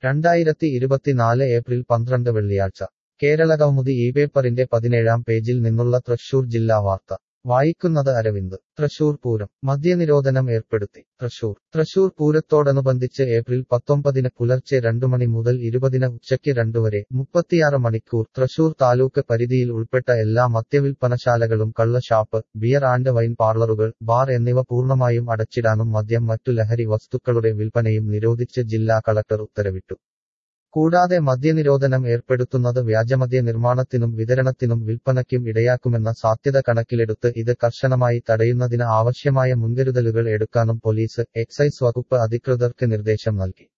രണ്ടായിരത്തി ഇരുപത്തിനാല് ഏപ്രിൽ പന്ത്രണ്ട് വെള്ളിയാഴ്ച കേരളകൗമുദി ഈ പേപ്പറിന്റെ പതിനേഴാം പേജിൽ നിന്നുള്ള തൃശൂർ ജില്ലാ വാർത്ത വായിക്കുന്നത് അരവിന്ദ് തൃശൂർ പൂരം മദ്യനിരോധനം ഏർപ്പെടുത്തി തൃശൂർ തൃശൂർ പൂരത്തോടനുബന്ധിച്ച് ഏപ്രിൽ പത്തൊമ്പതിന് പുലർച്ചെ രണ്ടു മണി മുതൽ ഇരുപതിന് ഉച്ചയ്ക്ക് രണ്ടുവരെ മുപ്പത്തിയാറ് മണിക്കൂർ തൃശൂർ താലൂക്ക് പരിധിയിൽ ഉൾപ്പെട്ട എല്ലാ മദ്യവിൽപ്പനശാലകളും കള്ള ഷാപ്പ് ബിയർ ആൻഡ് വൈൻ പാർലറുകൾ ബാർ എന്നിവ പൂർണ്ണമായും അടച്ചിടാനും മദ്യം മറ്റു ലഹരി വസ്തുക്കളുടെ വിൽപ്പനയും നിരോധിച്ച് ജില്ലാ കളക്ടർ ഉത്തരവിട്ടു കൂടാതെ മദ്യനിരോധനം ഏർപ്പെടുത്തുന്നത് വ്യാജമദ്യ നിർമ്മാണത്തിനും വിതരണത്തിനും വിൽപ്പനയ്ക്കും ഇടയാക്കുമെന്ന സാധ്യത കണക്കിലെടുത്ത് ഇത് കർശനമായി തടയുന്നതിന് ആവശ്യമായ മുൻകരുതലുകൾ എടുക്കാനും പോലീസ് എക്സൈസ് വകുപ്പ് അധികൃതർക്ക് നിർദ്ദേശം നൽകി